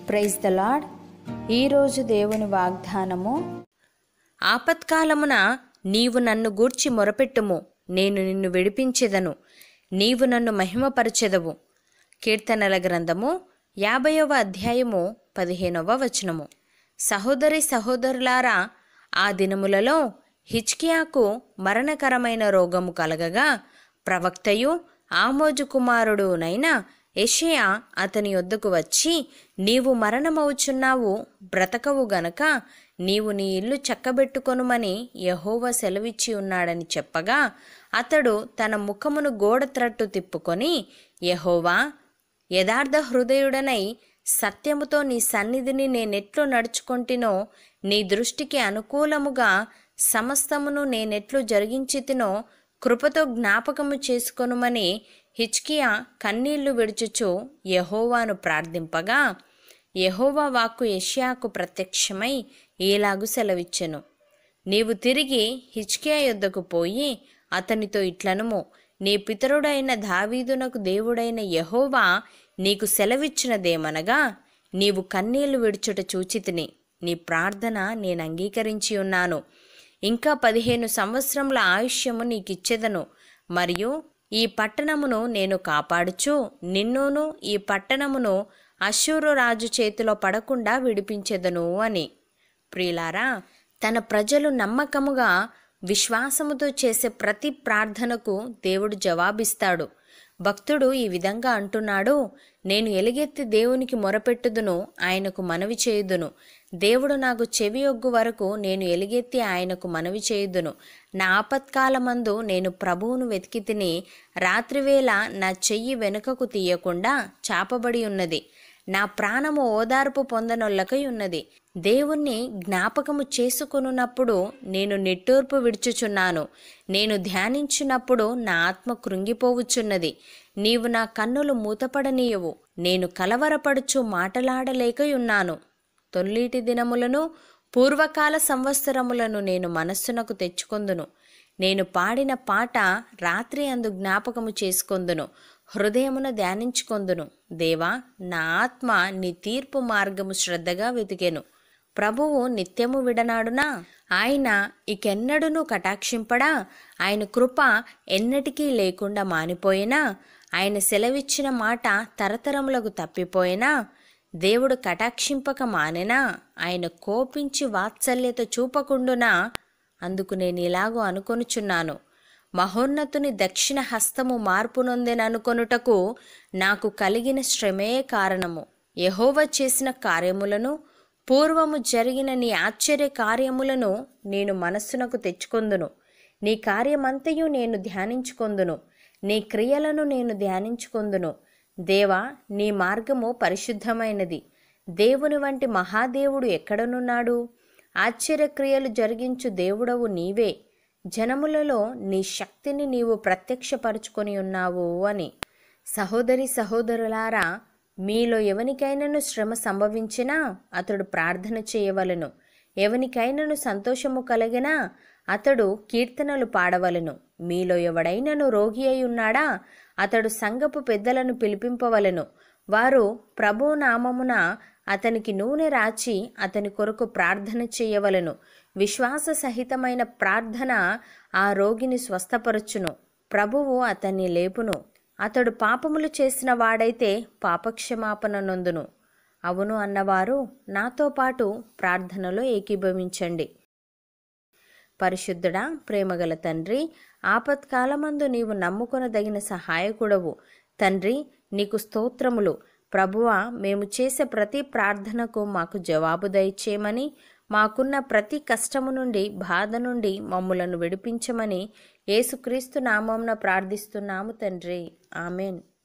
praise the lord ఈరోజు దేవుని వాగ్దానము ఆపత్కాలమున నీవు నన్ను గూర్చి మొరపెట్టుము నేను నిన్ను విడిపించెదను నీవు నన్ను మహిమపరచెదవు కీర్తనల గ్రంథము యాభైవ అధ్యాయము పదిహేనవ వచనము సహోదరి సహోదరులారా ఆ దినములలో హిచ్కియాకు మరణకరమైన రోగము కలగగా ప్రవక్తయు ఆమోజు కుమారుడునైన యెషయా అతని యొద్దకు వచ్చి నీవు మరణమవుచున్నావు బ్రతకవు గనక నీవు నీ ఇల్లు చక్కబెట్టుకొనుమని యహోవా సెలవిచ్చి ఉన్నాడని చెప్పగా అతడు తన ముఖమును గోడ త్రట్టు తిప్పుకొని యహోవా యథార్థ హృదయుడనై సత్యముతో నీ సన్నిధిని నేనెట్లు నడుచుకొంటినో నీ దృష్టికి అనుకూలముగా సమస్తమును నేనెట్లు జరిగించితినో కృపతో జ్ఞాపకము చేసుకొనుమని హిచ్కియా కన్నీళ్లు విడుచుచు యహోవాను ప్రార్థింపగా యహోవా వాక్కు యెషయాకు ప్రత్యక్షమై ఈలాగు సెలవిచ్చెను నీవు తిరిగి హిచ్కియా యొద్దకు పోయి అతనితో ఇట్లనుము నీ పితరుడైన దావీదునకు దేవుడైన యహోవా నీకు సెలవిచ్చినదేమనగా నీవు కన్నీళ్లు విడుచుట చూచితిని నీ ప్రార్థన నేను అంగీకరించి ఉన్నాను ఇంకా పదిహేను సంవత్సరముల ఆయుష్యము నీకిచ్చెదను మరియు ఈ పట్టణమును నేను కాపాడుచు నిన్నును ఈ పట్టణమును అశూరు రాజు చేతిలో పడకుండా విడిపించెదను అని ప్రియులారా తన ప్రజలు నమ్మకముగా విశ్వాసముతో చేసే ప్రతి ప్రార్థనకు దేవుడు జవాబిస్తాడు భక్తుడు ఈ విధంగా అంటున్నాడు నేను ఎలుగెత్తి దేవునికి మొరపెట్టుదును ఆయనకు మనవి చేయుదును దేవుడు నాకు చెవి ఒగ్గు వరకు నేను ఎలుగెత్తి ఆయనకు మనవి చేయుదును నా ఆపత్కాలమందు నేను ప్రభువును వెతికి తిని రాత్రివేళ నా చెయ్యి వెనుకకు తీయకుండా చాపబడి ఉన్నది నా ప్రాణము ఓదార్పు పొందనొల్లకై ఉన్నది దేవుణ్ణి జ్ఞాపకము చేసుకొనున్నప్పుడు నేను నిట్టూర్పు విడుచుచున్నాను నేను ధ్యానించినప్పుడు నా ఆత్మ కృంగిపోవుచున్నది నీవు నా కన్నులు మూతపడనీయవు నేను కలవరపడుచు మాటలాడలేకయున్నాను తొల్లీటి దినములను పూర్వకాల సంవత్సరములను నేను మనస్సునకు తెచ్చుకొందును నేను పాడిన పాట రాత్రి అందు జ్ఞాపకము చేసుకొందును హృదయమున ధ్యానించుకొందును దేవా నా ఆత్మ నీ తీర్పు మార్గము శ్రద్ధగా వెతికెను ప్రభువు నిత్యము విడనాడునా ఆయన ఇకెన్నడును కటాక్షింపడా ఆయన కృప ఎన్నటికీ లేకుండా మానిపోయినా ఆయన సెలవిచ్చిన మాట తరతరములకు తప్పిపోయినా దేవుడు కటాక్షింపక మానెనా ఆయన కోపించి వాత్సల్యత చూపకుండునా అందుకు నేను ఇలాగో అనుకొనుచున్నాను మహోన్నతుని దక్షిణ హస్తము మార్పు నొందెననుకొనుటకు నాకు కలిగిన శ్రమే కారణము యహోవ చేసిన కార్యములను పూర్వము జరిగిన నీ ఆశ్చర్య కార్యములను నేను మనస్సునకు తెచ్చుకొందును నీ కార్యమంతయు నేను ధ్యానించుకొందును నీ క్రియలను నేను ధ్యానించుకొందును దేవా నీ మార్గము పరిశుద్ధమైనది దేవుని వంటి మహాదేవుడు ఎక్కడనున్నాడు ఆశ్చర్యక్రియలు జరిగించు దేవుడవు నీవే జనములలో నీ శక్తిని నీవు ప్రత్యక్షపరుచుకొని ఉన్నావు అని సహోదరి సహోదరులారా మీలో ఎవనికైనాను శ్రమ సంభవించినా అతడు ప్రార్థన చేయవలను ఎవనికైనాను సంతోషము కలిగినా అతడు కీర్తనలు పాడవలను మీలో ఎవడైనను రోగి అయి ఉన్నాడా అతడు సంఘపు పెద్దలను పిలిపింపవలను వారు ప్రభు నామమున అతనికి నూనె రాచి అతని కొరకు ప్రార్థన చేయవలను విశ్వాస సహితమైన ప్రార్థన ఆ రోగిని స్వస్థపరచును ప్రభువు అతన్ని లేపును అతడు పాపములు చేసిన వాడైతే పాపక్షమాపణ నొందును అవును అన్నవారు నాతో పాటు ప్రార్థనలో ఏకీభవించండి పరిశుద్ధుడా ప్రేమగల తండ్రి ఆపత్కాలమందు నీవు నమ్ముకొనదగిన సహాయకుడవు తండ్రి నీకు స్తోత్రములు ప్రభువా మేము చేసే ప్రతి ప్రార్థనకు మాకు జవాబు దయచేయమని మాకున్న ప్రతి కష్టము నుండి బాధ నుండి మమ్ములను విడిపించమని యేసుక్రీస్తు నామంన ప్రార్థిస్తున్నాము తండ్రి ఆమెన్